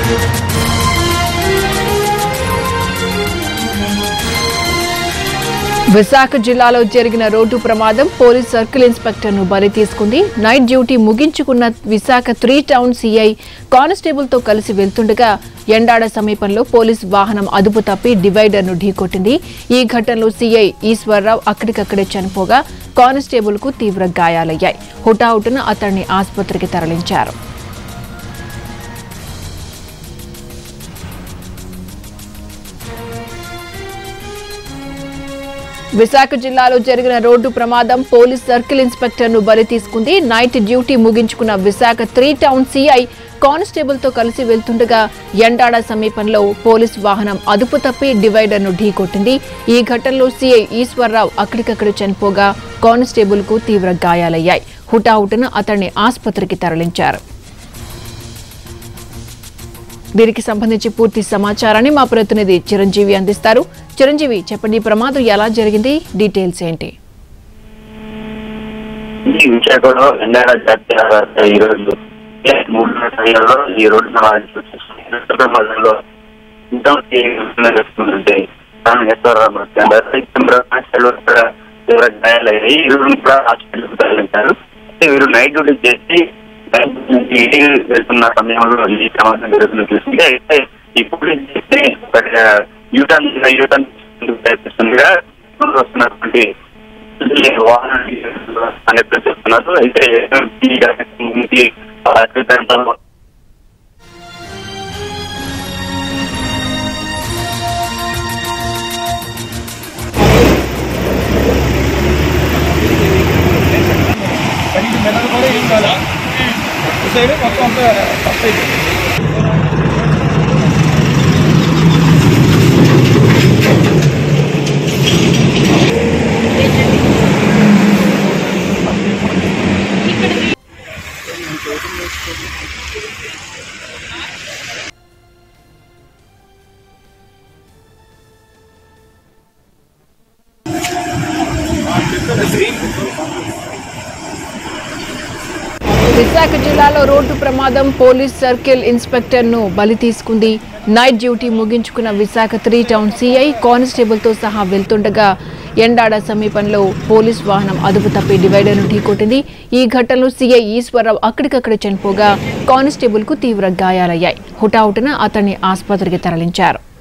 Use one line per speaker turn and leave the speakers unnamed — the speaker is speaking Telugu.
విశాఖ జిల్లాలో జరిగిన రోడ్డు ప్రమాదం పోలీస్ సర్కిల్ ఇన్స్పెక్టర్ ను బలి తీసుకుంది నైట్ డ్యూటీ ముగించుకున్న Visakha three town CI constable తో కలిసి వెళ్తుండగా ఎండాడ సమీపంలో పోలీస్ వాహనం అదుపు తప్పి డివైడర్ ను ఢీకొట్టింది ఈ ఘటనలో సీఐ ఈశ్వర్రావు అక్కడికక్కడే చనిపోగా కానిస్టేబుల్ కు తీవ్ర గాయాలయ్యాయి హుటాహుటిన అతన్ని ఆసుపత్రికి తరలించారు విశాఖ జిల్లాలో జరిగిన రోడ్డు ప్రమాదం పోలీస్ సర్కిల్ ఇన్స్పెక్టర్ ను బలి తీసుకుంది నైట్ డ్యూటీ ముగించుకున్న Visakha three town CI constable తో కలిసి వెళ్తుండగా ఎండాడ సమీపంలో పోలీస్ వాహనం అదుపు తప్పి డివైడర్ ను ఢీకొట్టింది ఈ ఘటనలో సీఐ ఈశ్వర్రావు అక్కడికక్కడ చనిపోగా కానిస్టేబుల్ కు తీవ్ర గాయాలయ్యాయి హుటాహుటిన అతన్ని ఆసుపత్రికి తరలించారు దీనికి సంబంధించి పూర్తి సమాచారాన్ని మా ప్రతినిధి చిరంజీవి అందిస్తారు చిరంజీవి చెప్పండి ఈ ప్రమాదం ఎలా జరిగింది డీటెయిల్స్ ఏంటి
ఈ విశాఖలో ఎండాడ జాతీయ రహదారి ఈ రోజు మూడున్నర సమయంలో ఈ రోడ్డు ప్రమాదంలో జరుగుతుందంటే తీవ్ర గాయాలయ్యాయి ఇరువురు కూడా హాస్పిటల్కి తరలించారు అయితే వీరు నైట్ డ్యూటీ చేసి నైట్ నుంచి ఇంటికి వెళ్తున్న సమయంలో ఈ ప్రమాదం జరుగుతుంది చూసింది అయితే ఈ పోలీస్ చేసి యూటర్న్ యూటర్న్ ప్రయత్నిస్తుందిగా వస్తున్నటువంటి వాహనాన్ని అని చెప్తున్నారు అయితే ఈ ఘటన గురించి అత్యంత
పనికి మెదడు కూడా ఏం కాదు ఈ సైడ్ మొత్తం అంతా ఫస్ట్ అయిపోయింది
విశాఖ జిల్లాలో రోడ్డు ప్రమాదం పోలీస్ సర్కిల్ ఇన్స్పెక్టర్ ను బలి తీసుకుంది నైట్ డ్యూటీ ముగించుకున్న Visakha three town CI constable తో సహా వెళ్తుండగా ఎండాడ సమీపంలో పోలీస్ వాహనం అదుపు తప్పి డివైడర్ ను ఢీకొట్టింది ఈ ఘటనలో సీఐ ఈశ్వరరావు అక్కడికక్కడ చనిపోగా కానిస్టేబుల్ కు తీవ్ర గాయాలయ్యాయి హుటాహుటిన అతన్ని ఆసుపత్రికి తరలించారు